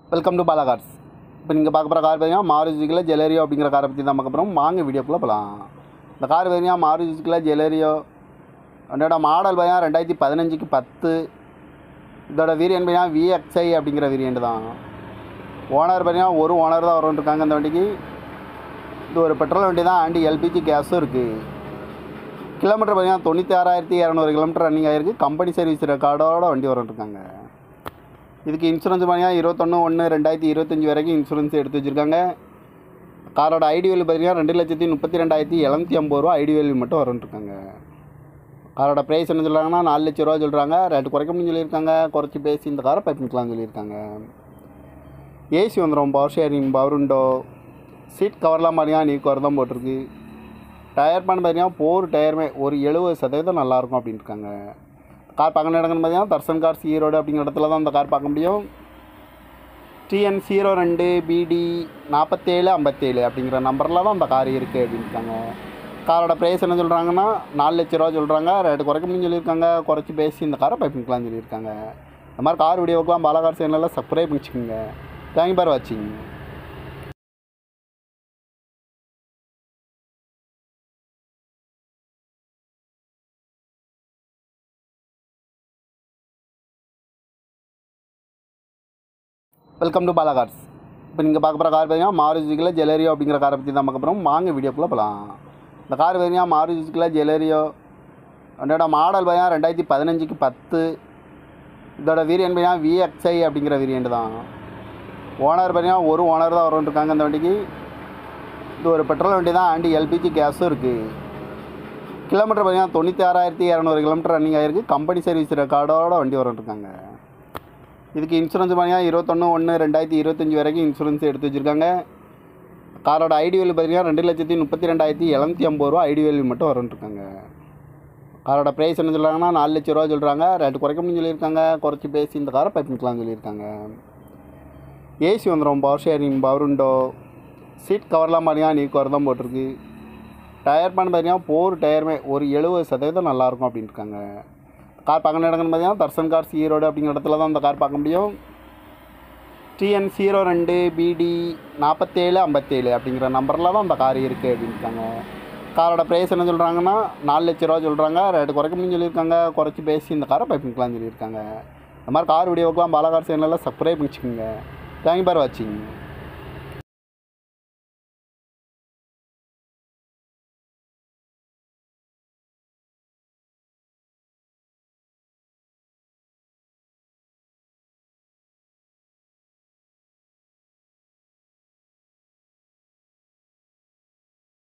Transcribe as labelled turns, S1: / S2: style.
S1: welcome to Bala cars இப்போ நீங்கள் பார்க்க போகிற கார் பார்த்தீங்கன்னா மாருதிக்கில் ஜெலேரியோ அப்படிங்கிற காரை பற்றி தான் பார்க்க போகிறோம் வாங்க வீடியோக்குள்ளே போகலாம் இந்த கார் பார்த்தீங்கன்னா மாருதிக்கில் ஜெலேரியோ அதோட மாடல் பார்த்தீங்கன்னா ரெண்டாயிரத்தி பதினஞ்சுக்கு பத்து இதோட வேரியன்ட் பார்த்தீங்கன்னா விஎக்ஸ்ஐ அப்படிங்கிற வேரியன்ட் தான் ஓனர் பார்த்தீங்கன்னா ஒரு ஓனர் தான் வரும் இருக்காங்க இந்த வண்டிக்கு இது ஒரு பெட்ரோல் வண்டி தான் ஆண்டி எல்பிஜி கேஸும் இருக்குது கிலோமீட்டர் பார்த்தீங்கன்னா தொண்ணூற்றி ஆறாயிரத்தி இரநூறு கிலோமீட்டர் ரன்னிங் ஆகிருக்கு கம்பெனி சர்வீஸ் ரெக்கார்டோட வண்டி வரும் இருக்காங்க இதுக்கு இன்சூரன்ஸ் பார்த்தீங்கன்னா இருபத்தொன்று ஒன்று ரெண்டாயிரத்தி இருபத்தஞ்சி வரைக்கும் இன்சூரன்ஸ் எடுத்து வச்சுருக்காங்க காரோட ஐடி வேல்யூ பார்த்தீங்கன்னா ரெண்டு லட்சத்தி முப்பத்தி ரெண்டாயிரத்தி எழுநூற்றி ஐம்பது ரூபா ஐடி வேல்யூ மட்டும் வரும்ன்ட்ருக்காங்க காரோட ப்ரைஸ் என்ன சொல்கிறாங்கன்னா நாலு லட்ச ரூபா சொல்கிறாங்க ரேட்டு குறைக்க முடியும்னு சொல்லியிருக்காங்க குறைச்சி பேசி இந்த காரை பண்ணிக்கலாம்னு சொல்லியிருக்காங்க ஏசி வந்துடும் power steering power window seat கவர்லாம் பார்த்தீங்கன்னா நீ கவர் தான் போட்டிருக்கு டயர் பண்ண பார்த்தீங்கன்னா போர் டயருமே ஒரு எழுபது சதவீதம் நல்லாயிருக்கும் அப்படின்னு இருக்காங்க கார் பார்க்கணும் இடங்கன்னு பார்த்தீங்கன்னா தர்சன் கார்ஸ் ஈரோடு அப்படிங்கிற இடத்துல தான் அந்த கார் பார்க்க முடியும் டிஎன் ஜீரோ ரெண்டு பிடி நாற்பத்தேழு ஐம்பத்தேழு அப்படிங்கிற நம்பரில் தான் அந்த கார் இருக்குது அப்படின்ட்டாங்க காரோட ப்ரைஸ் என்ன சொல்கிறாங்கன்னா நாலு லட்ச ரூபா சொல்கிறாங்க ரேட்டு குறைக்க முடியும்னு சொல்லியிருக்காங்க குறைச்சி பேசி இந்த காரை பைப்பிங்கலாம்னு சொல்லியிருக்காங்க இந்த மாதிரி கார் வீடியோக்கெலாம் பாலகார் சேனலில் சப்ஸ்கிரைப் பண்ணிச்சுக்கோங்க தேங்க்யூ பார் வாட்சிங் வெல்கம் டு பாலா கார்ஸ் இப்போ நீங்கள் பார்க்க போகிற கார் பார்த்தீங்கன்னா மாருதிக்கில் ஜெலேரியோ அப்படிங்கிற காரை பற்றி தான் பார்க்க போகிறோம் வாங்க வீடியோக்குள்ளே போகலாம் இந்த கார் பார்த்தீங்கன்னா மாருதிக்கில் ஜெலேரியோ அதோட மாடல் பார்த்தீங்கன்னா ரெண்டாயிரத்தி பதினஞ்சுக்கு பத்து இதோட வேரியன்ட் பார்த்தீங்கன்னா விஎக்ஸ்ஐ அப்படிங்கிற வேரியன்ட் தான் ஓனர் பார்த்தீங்கன்னா ஒரு ஓனர் தான் வரும் இருக்காங்க இந்த வண்டிக்கு இது ஒரு பெட்ரோல் வண்டி தான் ஆண்டி எல்பிஜி கேஸும் இருக்குது கிலோமீட்டர் பார்த்தீங்கன்னா தொண்ணூற்றி ஆறாயிரத்தி இரநூறு கிலோமீட்டர் ரன்னிங் ஆகிருக்கு கம்பெனி சர்வீஸ் ரெக்கார்டோட வண்டி வரும் இருக்காங்க இதுக்கு இன்சூரன்ஸ் பார்த்தீங்கன்னா இருபத்தொன்று ஒன்று ரெண்டாயிரத்தி இருபத்தஞ்சி வரைக்கும் இன்சூரன்ஸ் எடுத்து வச்சுருக்காங்க காரோட ஐடி வேல்யூ பார்த்தீங்கன்னா ரெண்டு லட்சத்தி முப்பத்தி ரெண்டாயிரத்தி எழுநூற்றி ஐம்பது ரூபா ஐடி வேல்யூ மட்டும் வரும்ன்ட்ருக்காங்க காரோட ப்ரைஸ் என்ன சொல்கிறாங்கன்னா நாலு லட்ச ரூபா சொல்கிறாங்க ரேட்டு குறைக்க முடியும்னு சொல்லியிருக்காங்க குறைச்சி பேசி இந்த காரை பண்ணிக்கலாம்னு சொல்லியிருக்காங்க ஏசி வந்துடும் power steering power window seat கவர்லாம் பார்த்தீங்கன்னா நீ கவர் தான் போட்டிருக்கு டயர் பண்ண பார்த்தீங்கன்னா போர் டயருமே ஒரு எழுபது சதவீதம் நல்லாயிருக்கும் அப்படின்னு இருக்காங்க கார் பார்க்கணும் இடங்கன்னு பார்த்தீங்கன்னா தர்சன் கார்ஸ் ஈரோடு அப்படிங்கிற இடத்துல தான் அந்த கார் பார்க்க முடியும் டிஎன் ஜீரோ ரெண்டு பிடி நாற்பத்தேழு ஐம்பத்தேழு அப்படிங்கிற நம்பரில் தான் அந்த கார் இருக்குது அப்படின்ட்டாங்க காரோட ப்ரைஸ் என்ன சொல்கிறாங்கன்னா நாலு லட்ச ரூபா சொல்கிறாங்க ரேட்டு குறைக்க முடியும்னு சொல்லியிருக்காங்க குறைச்சி பேசி இந்த காரை பைப்பிங்கலாம்னு சொல்லியிருக்காங்க இந்த மாதிரி கார் வீடியோக்கெலாம் பாலகார் சேனலில் சப்ஸ்கிரைப் பண்ணிச்சுக்கோங்க தேங்க்யூ பார் வாட்சிங்